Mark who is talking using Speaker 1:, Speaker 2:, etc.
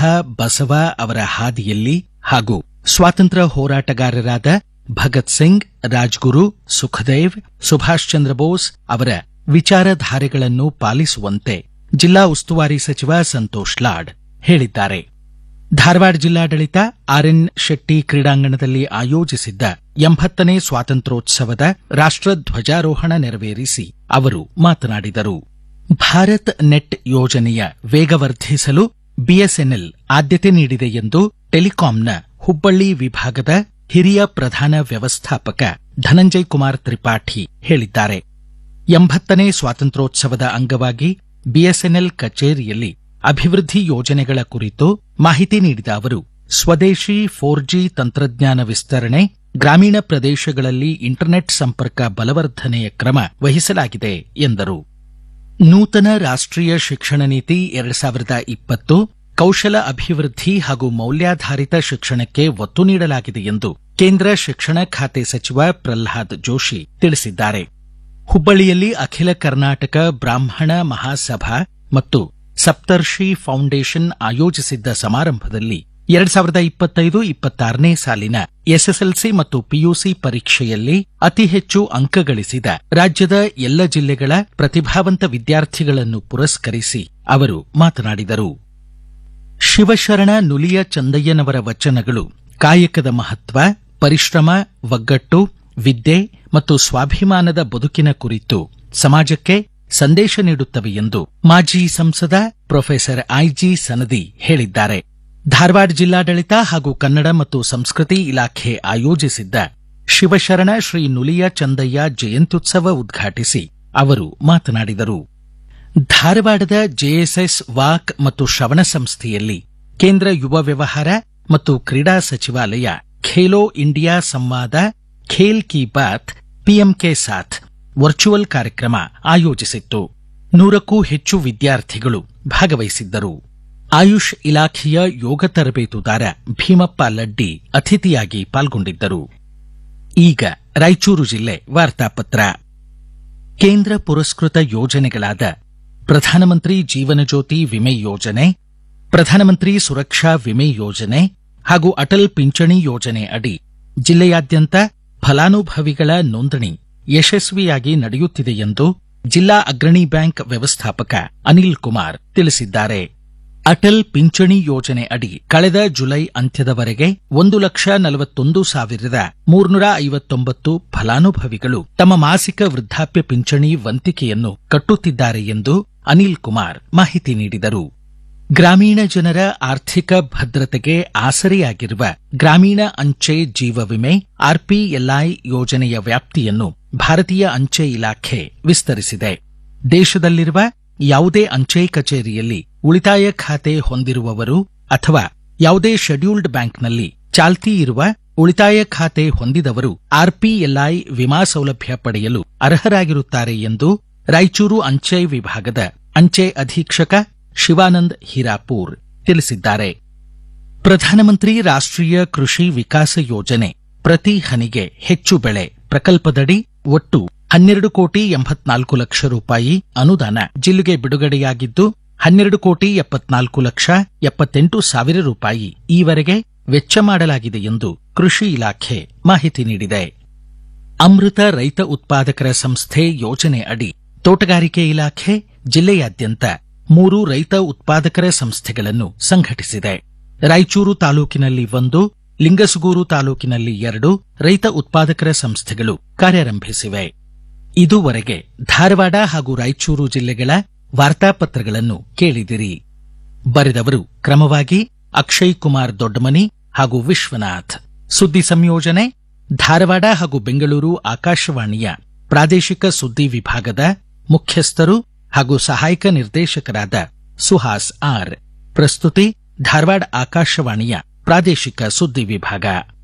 Speaker 1: ಬಸವ ಅವರ ಹಾದಿಯಲ್ಲಿ ಹಾಗೂ ಸ್ವಾತಂತ್ರ್ಯ ಹೋರಾಟಗಾರರಾದ ಭಗತ್ ಸಿಂಗ್ ರಾಜ್ಗುರು ಸುಖದೇವ್ ಸುಭಾಷ್ ಚಂದ್ರ ಬೋಸ್ ಅವರ ವಿಚಾರಧಾರೆಗಳನ್ನು ಪಾಲಿಸುವಂತೆ ಜಿಲ್ಲಾ ಉಸ್ತುವಾರಿ ಸಚಿವ ಸಂತೋಷ್ ಲಾಡ್ ಹೇಳಿದ್ದಾರೆ ಧಾರವಾಡ ಜಿಲ್ಲಾಡಳಿತ ಆರ್ಎನ್ ಶೆಟ್ಟಿ ಕ್ರೀಡಾಂಗಣದಲ್ಲಿ ಆಯೋಜಿಸಿದ್ದ ಎಂಬತ್ತನೇ ಸ್ವಾತಂತ್ರ್ಯೋತ್ಸವದ ರಾಷ್ಟ್ರಧ್ವಜಾರೋಹಣ ನೆರವೇರಿಸಿ ಅವರು ಮಾತನಾಡಿದರು ಭಾರತ್ ನೆಟ್ ಯೋಜನೆಯ ವೇಗವರ್ಧಿಸಲು ಬಿಎಸ್ಎನ್ಎಲ್ ಆದ್ಯತೆ ನೀಡಿದೆ ಎಂದು ಟೆಲಿಕಾಂನ ಹುಬ್ಬಳ್ಳಿ ವಿಭಾಗದ ಹಿರಿಯ ಪ್ರಧಾನ ವ್ಯವಸ್ಥಾಪಕ ಧನಂಜಯ್ ಕುಮಾರ್ ತ್ರಿಪಾಠಿ ಹೇಳಿದ್ದಾರೆ ಎಂಬತ್ತನೇ ಸ್ವಾತಂತ್ರ್ಯೋತ್ಸವದ ಅಂಗವಾಗಿ ಬಿಎಸ್ಎನ್ಎಲ್ ಕಚೇರಿಯಲ್ಲಿ ಅಭಿವೃದ್ಧಿ ಯೋಜನೆಗಳ ಕುರಿತು ಮಾಹಿತಿ ನೀಡಿದ ಅವರು ಸ್ವದೇಶಿ ಫೋರ್ ಜಿ ತಂತ್ರಜ್ಞಾನ ವಿಸ್ತರಣೆ ಗ್ರಾಮೀಣ ಪ್ರದೇಶಗಳಲ್ಲಿ ಇಂಟರ್ನೆಟ್ ಸಂಪರ್ಕ ಬಲವರ್ಧನೆಯ ಕ್ರಮ ವಹಿಸಲಾಗಿದೆ ಎಂದರು ನೂತನ ರಾಷ್ಟ್ರೀಯ ಶಿಕ್ಷಣ ನೀತಿ ಎರಡ್ ಸಾವಿರದ ಇಪ್ಪತ್ತು ಕೌಶಲ ಅಭಿವೃದ್ಧಿ ಹಾಗೂ ಮೌಲ್ಯಾಧಾರಿತ ಶಿಕ್ಷಣಕ್ಕೆ ಒತ್ತು ನೀಡಲಾಗಿದೆ ಎಂದು ಕೇಂದ್ರ ಶಿಕ್ಷಣ ಖಾತೆ ಸಚಿವ ಪ್ರಲ್ಹಾದ್ ಜೋಶಿ ತಿಳಿಸಿದ್ದಾರೆ ಹುಬ್ಬಳ್ಳಿಯಲ್ಲಿ ಅಖಿಲ ಕರ್ನಾಟಕ ಬ್ರಾಹ್ಮಣ ಮಹಾಸಭಾ ಮತ್ತು ಸಪ್ತರ್ಷಿ ಫೌಂಡೇಶನ್ ಆಯೋಜಿಸಿದ್ದ ಸಮಾರಂಭದಲ್ಲಿ ಎರಡ್ ಸಾವಿರದ ಇಪ್ಪತ್ತೈದು ಇಪ್ಪತ್ತಾರನೇ ಸಾಲಿನ ಎಸ್ಎಸ್ಎಲ್ಸಿ ಮತ್ತು ಪಿಯುಸಿ ಪರೀಕ್ಷೆಯಲ್ಲಿ ಅತಿ ಹೆಚ್ಚು ಅಂಕ ಗಳಿಸಿದ ರಾಜ್ಯದ ಎಲ್ಲ ಜಿಲ್ಲೆಗಳ ಪ್ರತಿಭಾವಂತ ವಿದ್ಯಾರ್ಥಿಗಳನ್ನು ಪುರಸ್ಕರಿಸಿ ಅವರು ಮಾತನಾಡಿದರು ಶಿವಶರಣ ನುಲಿಯ ಚಂದಯ್ಯನವರ ವಚನಗಳು ಕಾಯಕದ ಮಹತ್ವ ಪರಿಶ್ರಮ ಒಗ್ಗಟ್ಟು ವಿದ್ಯೆ ಮತ್ತು ಸ್ವಾಭಿಮಾನದ ಬದುಕಿನ ಕುರಿತು ಸಮಾಜಕ್ಕೆ ಸಂದೇಶ ನೀಡುತ್ತವೆ ಎಂದು ಮಾಜಿ ಸಂಸದ ಪ್ರೊಫೆಸರ್ ಐಜಿ ಸನದಿ ಹೇಳಿದ್ದಾರೆ ಧಾರವಾಡ ಜಿಲ್ಲಾಡಳಿತ ಹಾಗೂ ಕನ್ನಡ ಮತ್ತು ಸಂಸ್ಕೃತಿ ಇಲಾಖೆ ಆಯೋಜಿಸಿದ್ದ ಶಿವಶರಣ ಶ್ರೀ ನುಲಿಯ ಚಂದಯ್ಯ ಜಯಂತ್ಯುತ್ಸವ ಉದ್ಘಾಟಿಸಿ ಅವರು ಮಾತನಾಡಿದರು ಧಾರವಾಡದ ಜೆಎಸ್ಎಸ್ ವಾಕ್ ಮತ್ತು ಶ್ರವಣ ಸಂಸ್ಥೆಯಲ್ಲಿ ಕೇಂದ್ರ ಯುವ ವ್ಯವಹಾರ ಮತ್ತು ಕ್ರೀಡಾ ಸಚಿವಾಲಯ ಖೇಲೋ ಇಂಡಿಯಾ ಸಂವಾದ ಖೇಲ್ ಕಿ ಬಾತ್ ಪಿಎಂಕೆ ಸಾಥ್ ವರ್ಚುವಲ್ ಕಾರ್ಯಕ್ರಮ ಆಯೋಜಿಸಿತ್ತು ನೂರಕ್ಕೂ ಹೆಚ್ಚು ವಿದ್ಯಾರ್ಥಿಗಳು ಭಾಗವಹಿಸಿದ್ದರು ಆಯುಷ್ ಇಲಾಖೆಯ ಯೋಗ ತರಬೇತುದಾರ ಭೀಮಪ್ಪ ಲಡ್ಡಿ ಅತಿಥಿಯಾಗಿ ಪಾಲ್ಗೊಂಡಿದ್ದರು ಈಗ ರಾಯಚೂರು ಜಿಲ್ಲೆ ವಾರ್ತಾಪತ್ರ ಕೇಂದ್ರ ಪುರಸ್ಕೃತ ಯೋಜನೆಗಳಾದ ಪ್ರಧಾನಮಂತ್ರಿ ಜೀವನ ಜ್ಯೋತಿ ವಿಮೆ ಯೋಜನೆ ಪ್ರಧಾನಮಂತ್ರಿ ಸುರಕ್ಷಾ ವಿಮೆ ಯೋಜನೆ ಹಾಗೂ ಅಟಲ್ ಪಿಂಚಣಿ ಯೋಜನೆ ಅಡಿ ಜಿಲ್ಲೆಯಾದ್ಯಂತ ಫಲಾನುಭವಿಗಳ ನೋಂದಣಿ ಯಶಸ್ವಿಯಾಗಿ ನಡೆಯುತ್ತಿದೆ ಎಂದು ಜಿಲ್ಲಾ ಅಗ್ರಣಿ ಬ್ಯಾಂಕ್ ವ್ಯವಸ್ಥಾಪಕ ಅನಿಲ್ ಕುಮಾರ್ ತಿಳಿಸಿದ್ದಾರೆ ಅಟಲ್ ಪಿಂಚಣಿ ಯೋಜನೆ ಅಡಿ ಕಳೆದ ಜುಲೈ ಅಂತ್ಯದವರೆಗೆ ಒಂದು ಲಕ್ಷ ನಲವತ್ತೊಂದು ಸಾವಿರದ ಮೂರ್ನೂರ ಐವತ್ತೊಂಬತ್ತು ಫಲಾನುಭವಿಗಳು ತಮ್ಮ ಮಾಸಿಕ ವೃದ್ಧಾಪ್ಯ ಪಿಂಚಣಿ ವಂತಿಕೆಯನ್ನು ಕಟ್ಟುತ್ತಿದ್ದಾರೆ ಎಂದು ಅನಿಲ್ ಕುಮಾರ್ ಮಾಹಿತಿ ನೀಡಿದರು ಗ್ರಾಮೀಣ ಜನರ ಆರ್ಥಿಕ ಭದ್ರತೆಗೆ ಆಸರೆಯಾಗಿರುವ ಗ್ರಾಮೀಣ ಅಂಚೆ ಜೀವ ವಿಮೆ ಆರ್ಪಿಎಲ್ಐ ಯೋಜನೆಯ ವ್ಯಾಪ್ತಿಯನ್ನು ಭಾರತೀಯ ಅಂಚೆ ಇಲಾಖೆ ವಿಸ್ತರಿಸಿದೆ ದೇಶದಲ್ಲಿರುವ ಯಾವುದೇ ಅಂಚೆ ಕಚೇರಿಯಲ್ಲಿ ಉಳಿತಾಯ ಖಾತೆ ಹೊಂದಿರುವವರು ಅಥವಾ ಯಾವುದೇ ಶೆಡ್ಯೂಲ್ಡ್ ಬ್ಯಾಂಕ್ನಲ್ಲಿ ಚಾಲ್ತಿ ಇರುವ ಉಳಿತಾಯ ಖಾತೆ ಹೊಂದಿದವರು ಆರ್ಪಿಎಲ್ಐ ವಿಮಾ ಸೌಲಭ್ಯ ಪಡೆಯಲು ಅರ್ಹರಾಗಿರುತ್ತಾರೆ ಎಂದು ರಾಯಚೂರು ಅಂಚೆ ವಿಭಾಗದ ಅಂಚೆ ಅಧೀಕ್ಷಕ ಶಿವಾನಂದ್ ಹಿರಾಪೂರ್ ತಿಳಿಸಿದ್ದಾರೆ ಪ್ರಧಾನಮಂತ್ರಿ ರಾಷ್ಟ್ರೀಯ ಕೃಷಿ ವಿಕಾಸ ಯೋಜನೆ ಪ್ರತಿ ಹನಿಗೆ ಹೆಚ್ಚು ಬೆಳೆ ಪ್ರಕಲ್ಪದಡಿ ಒಟ್ಟು ಹನ್ನೆರಡು ಕೋಟಿ ಎಂಬತ್ನಾಲ್ಕು ಲಕ್ಷ ರೂಪಾಯಿ ಅನುದಾನ ಜಿಲ್ಲೆಗೆ ಬಿಡುಗಡೆಯಾಗಿದ್ದು ಹನ್ನೆರಡು ಕೋಟಿ ಎಪ್ಪತ್ನಾಲ್ಕು ಲಕ್ಷ ಎಪ್ಪತ್ತೆಂಟು ಸಾವಿರ ರೂಪಾಯಿ ಈವರೆಗೆ ವೆಚ್ಚ ಮಾಡಲಾಗಿದೆ ಎಂದು ಕೃಷಿ ಇಲಾಖೆ ಮಾಹಿತಿ ನೀಡಿದೆ ಅಮೃತ ರೈತ ಉತ್ಪಾದಕರ ಸಂಸ್ಥೆ ಯೋಜನೆ ಅಡಿ ತೋಟಗಾರಿಕೆ ಇಲಾಖೆ ಜಿಲ್ಲೆಯಾದ್ಯಂತ ಮೂರು ರೈತ ಉತ್ಪಾದಕರ ಸಂಸ್ಥೆಗಳನ್ನು ಸಂಘಟಿಸಿದೆ ರಾಯಚೂರು ತಾಲೂಕಿನಲ್ಲಿ ಒಂದು ಲಿಂಗಸುಗೂರು ತಾಲೂಕಿನಲ್ಲಿ ಎರಡು ರೈತ ಉತ್ಪಾದಕರ ಸಂಸ್ಥೆಗಳು ಕಾರ್ಯಾರಂಭಿಸಿವೆ ಇದುವರೆಗೆ ಧಾರವಾಡ ಹಾಗೂ ರಾಯಚೂರು ಜಿಲ್ಲೆಗಳ ವಾರ್ತಾಪತ್ರಗಳನ್ನು ಕೇಳಿದಿರಿ ಬರೆದವರು ಕ್ರಮವಾಗಿ ಅಕ್ಷಯ್ ಕುಮಾರ್ ದೊಡ್ಡಮನಿ ಹಾಗೂ ವಿಶ್ವನಾಥ್ ಸುದ್ದಿ ಸಂಯೋಜನೆ ಧಾರವಾಡ ಹಾಗೂ ಬೆಂಗಳೂರು ಆಕಾಶವಾಣಿಯ ಪ್ರಾದೇಶಿಕ ಸುದ್ದಿ ವಿಭಾಗದ ಮುಖ್ಯಸ್ಥರು ಹಾಗೂ ಸಹಾಯಕ ನಿರ್ದೇಶಕರಾದ ಸುಹಾಸ್ ಆರ್ ಪ್ರಸ್ತುತಿ ಧಾರವಾಡ ಆಕಾಶವಾಣಿಯ ಪ್ರಾದೇಶಿಕ ಸುದ್ದಿ ವಿಭಾಗ